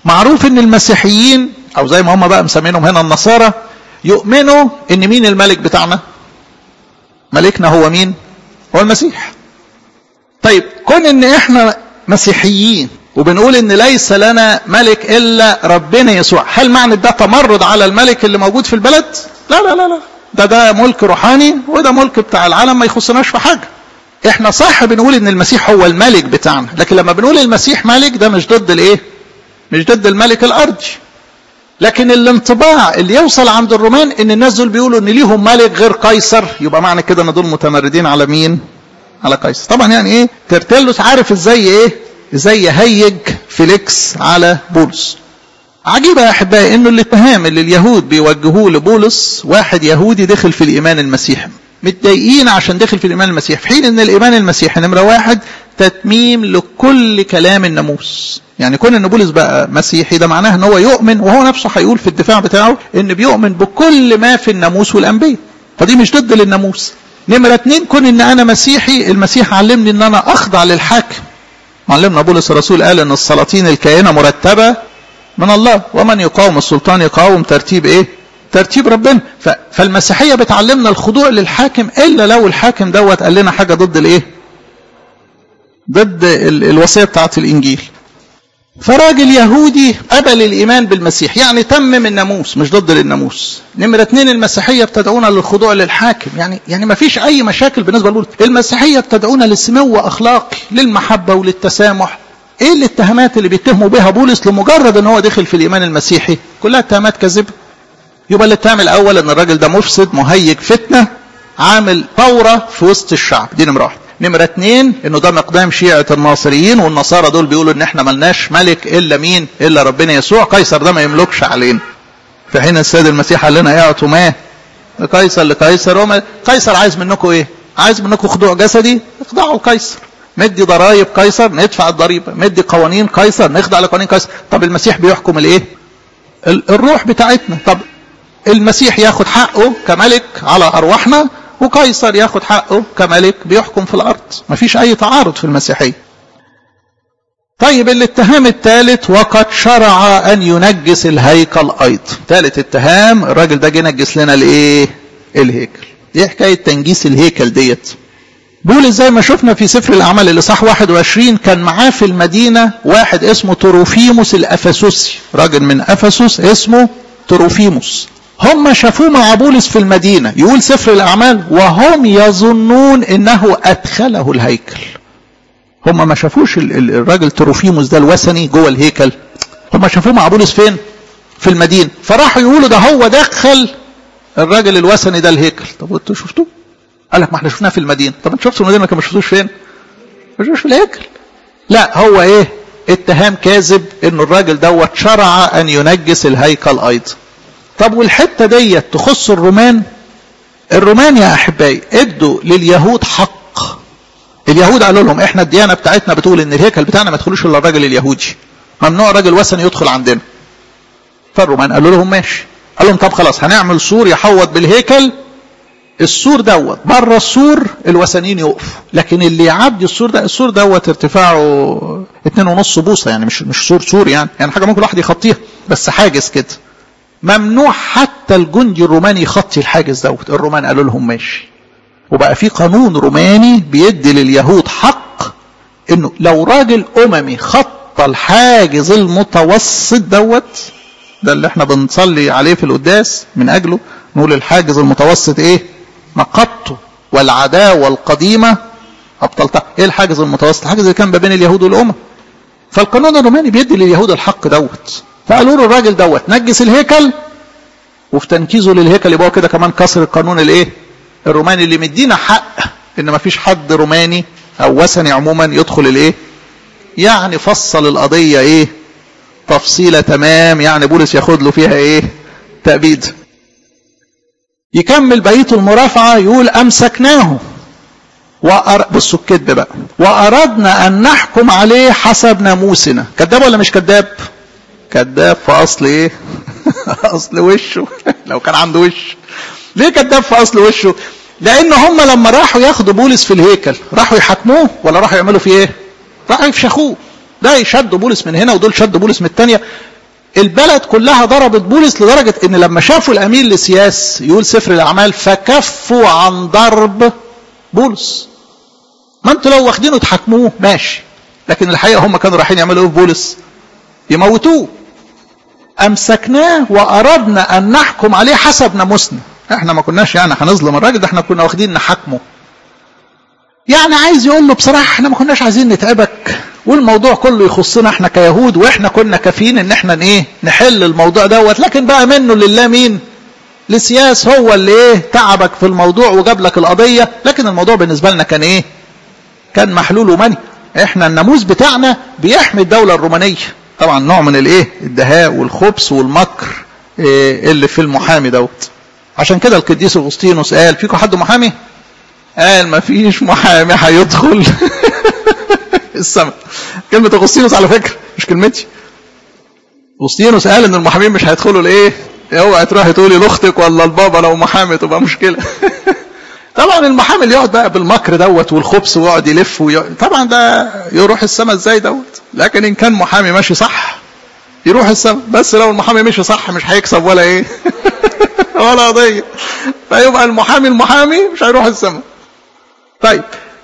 معروف ان المسيحيين او زي ما هم بقى مسمينهم هنا النصارى يؤمنوا ان مين الملك بتاعنا ملكنا هو مين هو المسيح طيب كون ان احنا مسيحيين وبنقول ان ليس لنا ملك الا ربنا يسوع هل معنى ده تمرد على الملك اللي موجود في البلد لا لا لا لا ده ده ملك روحاني وده ملك بتاع العالم ما يخصناش في حاجه احنا صح بنقول ان المسيح هو الملك بتاعنا لكن لما بنقول المسيح ملك ده مش ضد الايه مش ضد الملك الارضي لكن الانطباع اللي يوصل عند الرومان ان الناس دول بيقولوا ان ليهم ملك غير قيصر يبقى معنى كده ان دول متمردين على مين على قيصر طبعا يعني ايه ترتلس عارف ازاي ايه ازاي يهيج فيليكس على بولس عجيبة يا أحبائي إنه الاتهام اللي اليهود بيوجهوه لبولس واحد يهودي دخل في الإيمان المسيحي متضايقين عشان دخل في الإيمان المسيحي في حين إن الإيمان المسيحي نمرة واحد تتميم لكل كلام الناموس يعني كون ان بولس بقى مسيحي ده معناه ان هو يؤمن وهو نفسه هيقول في الدفاع بتاعه ان بيؤمن بكل ما في الناموس والانبياء فدي مش ضد للناموس نمرة اتنين كون ان انا مسيحي المسيح علمني ان انا اخضع للحاكم معلمنا بولس الرسول قال ان السلاطين الكائنة مرتبة من الله ومن يقاوم السلطان يقاوم ترتيب ايه ترتيب ربنا فالمسيحية بتعلمنا الخضوع للحاكم الا لو الحاكم دوت قال لنا حاجة ضد الايه ضد الوصية بتاعت الانجيل فراجل يهودي قبل الايمان بالمسيح يعني تمم الناموس مش ضد الناموس نمرة اتنين المسيحية بتدعونا للخضوع للحاكم يعني يعني ما فيش اي مشاكل بالنسبة لبولس المسيحية بتدعونا للسمو اخلاقي للمحبة وللتسامح ايه الاتهامات اللي بيتهموا بها بولس لمجرد ان هو دخل في الايمان المسيحي كلها اتهامات كاذبه يبقى الاتهام الاول ان الراجل ده مفسد مهيج فتنه عامل ثوره في وسط الشعب دي نمره واحد نمرة اتنين انه ده مقدام شيعة الناصريين والنصارى دول بيقولوا ان احنا ملناش ملك الا مين الا ربنا يسوع قيصر ده ما يملكش علينا في حين السيد المسيح قال لنا اعطوا ما قيصر لقيصر وما قيصر عايز منكم ايه عايز منكم خضوع جسدي اخضعوا قيصر مدي ضرائب قيصر ندفع الضريبة مدي قوانين قيصر نخضع لقوانين قيصر طب المسيح بيحكم الايه الروح بتاعتنا طب المسيح ياخد حقه كملك على ارواحنا وقيصر ياخد حقه كملك بيحكم في الارض مفيش اي تعارض في المسيحيه طيب الاتهام الثالث وقد شرع ان ينجس الهيكل ايضا ثالث اتهام الراجل ده جه نجس لنا الايه الهيكل ايه حكايه تنجيس الهيكل ديت بولس زي ما شفنا في سفر الاعمال اللي صح 21 كان معاه في المدينه واحد اسمه تروفيموس الافسوسي راجل من افسس اسمه تروفيموس هم شافوه مع بولس في المدينة يقول سفر الأعمال وهم يظنون إنه أدخله الهيكل هم ما شافوش الراجل تروفيموس ده الوثني جوه الهيكل هم شافوه مع بولس فين في المدينة فراحوا يقولوا ده هو دخل الراجل الوثني ده الهيكل طب انتوا شفتوه قال لك ما احنا شفناه في المدينة طب انت شفتوا المدينة ما شفتوش فين ما شفتوش في الهيكل لا هو ايه اتهام كاذب ان الراجل دوت شرع ان ينجس الهيكل ايضا طب والحته ديت تخص الرومان الرومان يا احبائي ادوا لليهود حق اليهود قالوا لهم احنا الديانه بتاعتنا بتقول ان الهيكل بتاعنا ما يدخلوش الا الراجل اليهودي ممنوع راجل وثني يدخل عندنا فالرومان قالوا لهم ماشي قال لهم طب خلاص هنعمل سور يحوط بالهيكل السور دوت بره السور الوثنيين يقفوا لكن اللي يعدي السور ده السور دوت ارتفاعه اتنين ونص بوصه يعني مش مش سور سور يعني يعني حاجه ممكن الواحد يخطيها بس حاجز كده ممنوع حتى الجندي الروماني يخطي الحاجز دوت الرومان قالوا لهم ماشي وبقى في قانون روماني بيدي لليهود حق انه لو راجل اممي خط الحاجز المتوسط دوت ده اللي احنا بنصلي عليه في القداس من اجله نقول الحاجز المتوسط ايه نقضته والعداوه القديمه ابطلتها ايه الحاجز المتوسط الحاجز اللي كان ما بين اليهود والامم فالقانون الروماني بيدي لليهود الحق دوت فقالوا له الراجل دوت نجس الهيكل وفي تنكيزه للهيكل يبقى كده كمان كسر القانون الايه الروماني اللي مدينا حق ان ما فيش حد روماني او وثني عموما يدخل الايه يعني فصل القضيه ايه تفصيله تمام يعني بولس ياخد له فيها ايه تأبيد يكمل بقيه المرافعه يقول امسكناه وأر... بصوا الكذب بقى واردنا ان نحكم عليه حسب ناموسنا كذاب ولا مش كذاب كذاب في اصل ايه اصل وشه لو كان عنده وش ليه كذاب في اصل وشه لان هم لما راحوا ياخدوا بولس في الهيكل راحوا يحاكموه ولا راحوا يعملوا فيه ايه راحوا يفشخوه ده يشدوا بولس من هنا ودول شدوا بولس من الثانيه البلد كلها ضربت بولس لدرجة ان لما شافوا الامير لسياس يقول سفر الاعمال فكفوا عن ضرب بولس ما انتوا لو واخدينه تحاكموه ماشي لكن الحقيقة هم كانوا رايحين يعملوا ايه في بولس يموتوه امسكناه واردنا ان نحكم عليه حسب ناموسنا احنا ما كناش يعني هنظلم الراجل ده احنا كنا واخدين نحاكمه يعني عايز يقول له بصراحة احنا ما كناش عايزين نتعبك والموضوع كله يخصنا احنا كيهود واحنا كنا كافيين ان احنا ايه نحل الموضوع دوت لكن بقى منه لله مين لسياس هو اللي ايه تعبك في الموضوع وجاب لك القضية لكن الموضوع بالنسبة لنا كان ايه كان محلول ومني احنا الناموس بتاعنا بيحمي الدولة الرومانية طبعا نوع من الايه الدهاء والخبث والمكر إيه اللي في المحامي دوت عشان كده القديس اغسطينوس قال فيكم حد محامي قال ما فيش محامي هيدخل السماء كلمة اغسطينوس على فكرة مش كلمتي اغسطينوس قال ان المحامين مش هيدخلوا لايه اوعى تروحي تقولي لاختك ولا البابا لو محامي تبقى مشكلة طبعا المحامي اللي يقعد بقى بالمكر دوت والخبث ويقعد يلف ويقعد طبعا ده يروح السماء ازاي دوت لكن ان كان محامي ماشي صح يروح السماء بس لو المحامي مشي صح مش هيكسب ولا ايه ولا قضيه فيبقى المحامي المحامي مش هيروح السماء طيب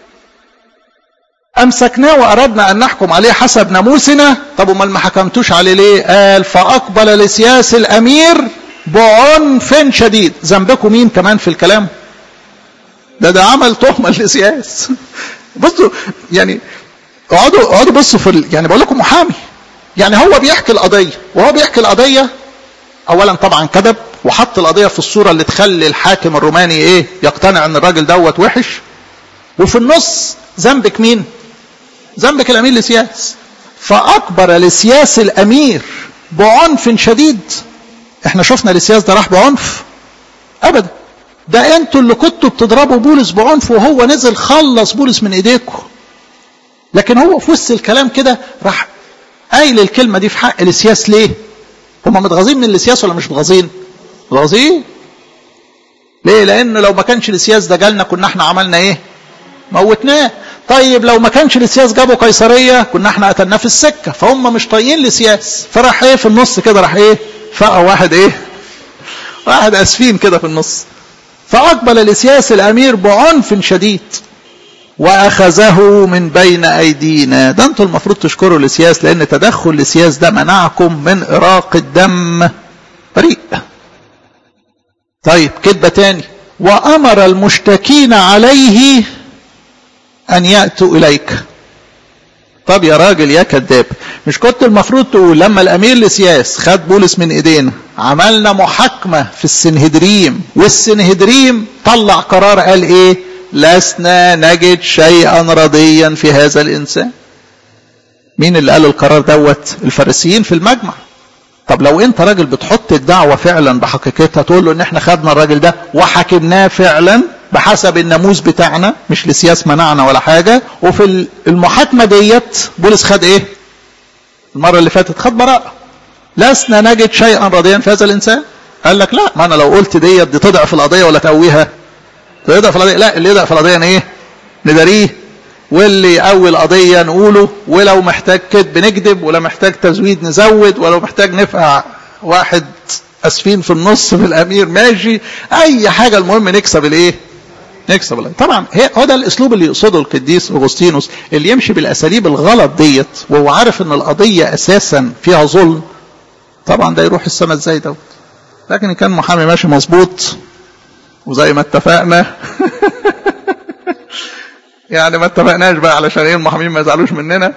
امسكناه واردنا ان نحكم عليه حسب ناموسنا طب امال ما حكمتوش عليه ليه قال فاقبل لسياس الامير بعنف شديد ذنبكم مين كمان في الكلام ده ده عمل تهمه لسياس بصوا يعني اقعدوا اقعدوا بصوا في ال... يعني بقول لكم محامي يعني هو بيحكي القضيه وهو بيحكي القضيه اولا طبعا كذب وحط القضيه في الصوره اللي تخلي الحاكم الروماني ايه يقتنع ان الراجل دوت وحش وفي النص ذنبك مين ذنبك الامير لسياس فاكبر لسياس الامير بعنف شديد احنا شفنا لسياس ده راح بعنف ابدا ده انتوا اللي كنتوا بتضربوا بولس بعنف وهو نزل خلص بولس من ايديكم لكن هو في وسط الكلام كده راح قايل الكلمه دي في حق لسياس ليه هم متغاظين من لسياس ولا مش متغاظين متغاظين ليه لان لو ما كانش لسياس ده جالنا كنا احنا عملنا ايه موتناه طيب لو ما كانش لسياس جابوا قيصريه كنا احنا قتلناه في السكه فهم مش طايقين لسياس فراح ايه في النص كده راح ايه فقى واحد ايه واحد اسفين كده في النص فاقبل لسياس الامير بعنف شديد واخذه من بين ايدينا ده انتوا المفروض تشكروا لسياس لان تدخل لسياس ده منعكم من اراق الدم بريء طيب كذبه تاني وامر المشتكين عليه ان ياتوا اليك طب يا راجل يا كذاب مش كنت المفروض تقول لما الامير لسياس خد بولس من ايدينا عملنا محاكمه في السنهدريم والسنهدريم طلع قرار قال ايه لسنا نجد شيئا رضيا في هذا الانسان مين اللي قال القرار دوت الفارسيين في المجمع طب لو انت راجل بتحط الدعوة فعلا بحقيقتها تقول له ان احنا خدنا الراجل ده وحكمناه فعلا بحسب الناموس بتاعنا مش لسياس منعنا ولا حاجة وفي المحاكمة ديت بولس خد ايه المرة اللي فاتت خد براءة لسنا نجد شيئا رضيا في هذا الانسان قال لك لا ما انا لو قلت ديت دي تضعف القضية ولا تقويها تضعف القضية لا اللي يضعف القضية ايه نداريه واللي اول قضية نقوله ولو محتاج كذب نكذب ولو محتاج تزويد نزود ولو محتاج نفقع واحد اسفين في النص في الامير ماشي اي حاجة المهم نكسب الايه نكسب القضية طبعا هو ده الاسلوب اللي يقصده القديس اغسطينوس اللي يمشي بالاساليب الغلط ديت وهو عارف ان القضية اساسا فيها ظلم طبعا ده يروح السما ازاي دوت لكن كان محامي ماشي مظبوط وزي ما اتفقنا يعني ما اتفقناش بقى علشان ايه المحامين ما يزعلوش مننا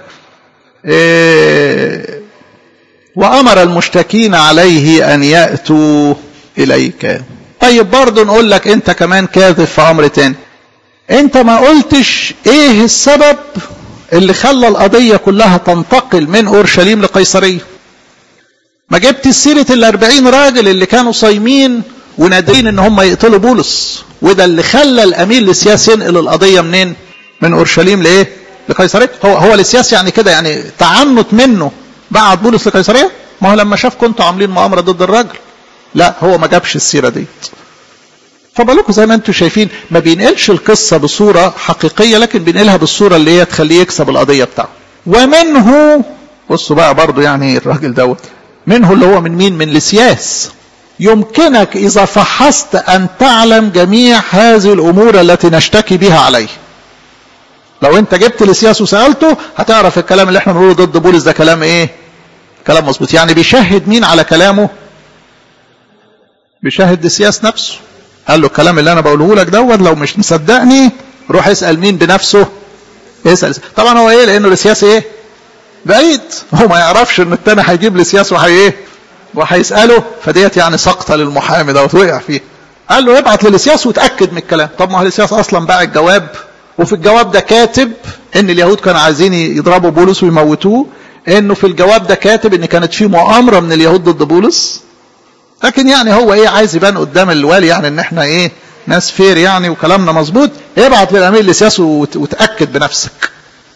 إيه وامر المشتكين عليه ان ياتوا اليك طيب برضه نقول لك انت كمان كاذب في امر تاني انت ما قلتش ايه السبب اللي خلى القضيه كلها تنتقل من اورشليم لقيصريه ما جبت سيره الاربعين راجل اللي كانوا صايمين ونادرين ان هم يقتلوا بولس وده اللي خلى الامير لسياس ينقل القضيه منين من اورشليم لايه لقيصريه هو هو لسياس يعني كده يعني تعنت منه بعت بولس لقيصريه ما هو لما شاف كنتوا عاملين مؤامره ضد الراجل لا هو ما جابش السيره ديت فبالكم زي ما انتم شايفين ما بينقلش القصه بصوره حقيقيه لكن بينقلها بالصوره اللي هي تخليه يكسب القضيه بتاعه ومنه بصوا بقى برضه يعني الراجل دوت منه اللي هو من مين من لسياس يمكنك إذا فحصت أن تعلم جميع هذه الأمور التي نشتكي بها عليه لو انت جبت لسياس وسألته هتعرف الكلام اللي احنا بنقوله ضد بولس ده كلام ايه كلام مظبوط يعني بيشهد مين على كلامه بيشهد لسياس نفسه قال له الكلام اللي انا بقوله لك دوت لو مش مصدقني روح اسال مين بنفسه اسال طبعا هو ايه لانه لسياس ايه بعيد هو ما يعرفش ان التاني هيجيب لسياس وهي ايه وهيساله فديت يعني سقطه للمحامي دوت وقع فيه قال له ابعت للسياس وتاكد من الكلام طب ما هو السياس اصلا باع الجواب وفي الجواب ده كاتب ان اليهود كانوا عايزين يضربوا بولس ويموتوه انه في الجواب ده كاتب ان كانت في مؤامره من اليهود ضد بولس لكن يعني هو ايه عايز يبان قدام الوالي يعني ان احنا ايه ناس فير يعني وكلامنا مظبوط ابعت للامير لسياس وتاكد بنفسك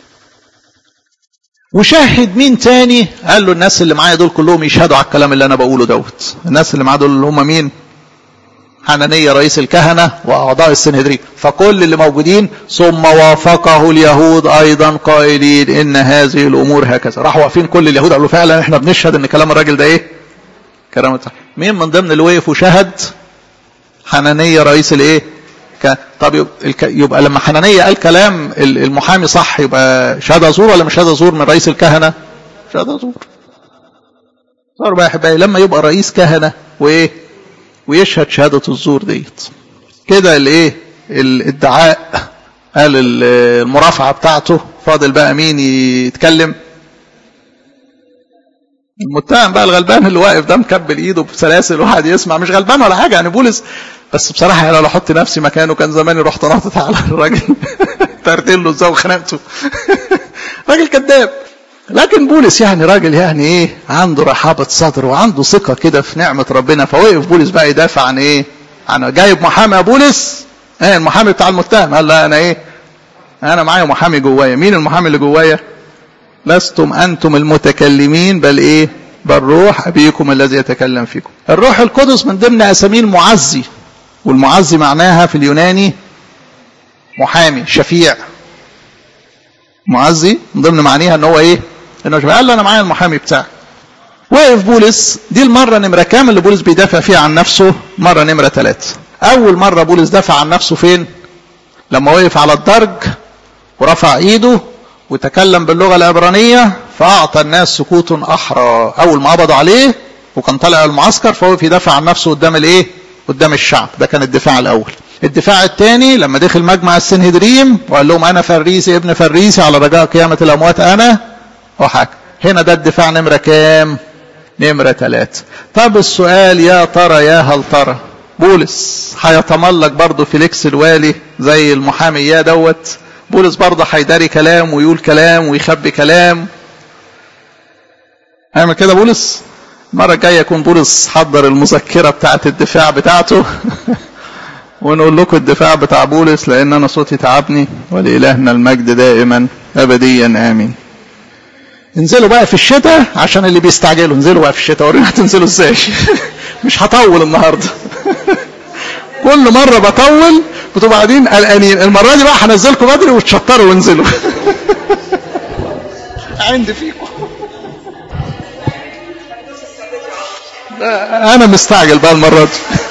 وشاهد مين تاني قال له الناس اللي معايا دول كلهم يشهدوا على الكلام اللي انا بقوله دوت الناس اللي معايا دول اللي هم مين حنانية رئيس الكهنة وأعضاء السنهدرين فكل اللي موجودين ثم وافقه اليهود أيضا قائلين إن هذه الأمور هكذا راحوا واقفين كل اليهود قالوا فعلا إحنا بنشهد إن كلام الراجل ده إيه كلام صح مين من ضمن اللي وقف وشهد حنانية رئيس الإيه طب يبقى لما حنانية قال كلام المحامي صح يبقى شهادة زور ولا مش شهادة زور من رئيس الكهنة شهادة زور صار بقى يا لما يبقى رئيس كهنة وإيه ويشهد شهادة الزور ديت كده الايه الادعاء قال المرافعة بتاعته فاضل بقى مين يتكلم المتهم بقى الغلبان اللي واقف ده مكبل ايده بسلاسل واحد يسمع مش غلبان ولا حاجه يعني بولس بس بصراحه انا لو احط نفسي مكانه كان زماني رحت ناطط على الراجل ترتله ازاي وخنقته راجل كذاب لكن بولس يعني راجل يعني ايه عنده رحابة صدر وعنده ثقة كده في نعمة ربنا فوقف بولس بقى يدافع عن ايه عن جايب محامي يا بولس ايه المحامي بتاع المتهم قال لا انا ايه انا معايا محامي جوايا مين المحامي اللي جوايا لستم انتم المتكلمين بل ايه بل روح ابيكم الذي يتكلم فيكم الروح القدس من ضمن اساميه المعزي والمعزي معناها في اليوناني محامي شفيع معزي من ضمن معانيها ان هو ايه انه شبه قال له انا معايا المحامي بتاعي وقف بولس دي المره نمره كام اللي بولس بيدافع فيها عن نفسه مره نمره ثلاثة اول مره بولس دافع عن نفسه فين لما وقف على الدرج ورفع ايده وتكلم باللغه العبرانيه فاعطى الناس سكوت احرى اول ما قبضوا عليه وكان طالع المعسكر فوقف يدافع عن نفسه قدام الايه قدام الشعب ده كان الدفاع الاول الدفاع الثاني لما دخل مجمع السنهدريم وقال لهم انا فريسي ابن فريسي على رجاء قيامه الاموات انا وحاكم هنا ده الدفاع نمرة كام نمرة ثلاثة طب السؤال يا ترى يا هل ترى بولس هيتملق برضه فيليكس الوالي زي المحامي يا دوت بولس برضه هيداري كلام ويقول كلام ويخبي كلام هيعمل كده بولس المرة الجاية يكون بولس حضر المذكرة بتاعة الدفاع بتاعته ونقول لكم الدفاع بتاع بولس لأن أنا صوتي تعبني ولإلهنا المجد دائما أبديا آمين انزلوا بقى في الشتاء عشان اللي بيستعجلوا انزلوا بقى في الشتاء ورينا هتنزلوا ازاي مش هطول النهارده كل مره بطول بتبقوا قاعدين قلقانين المره دي بقى هنزلكم بدري وتشطروا وانزلوا عندي فيكم انا مستعجل بقى المره دي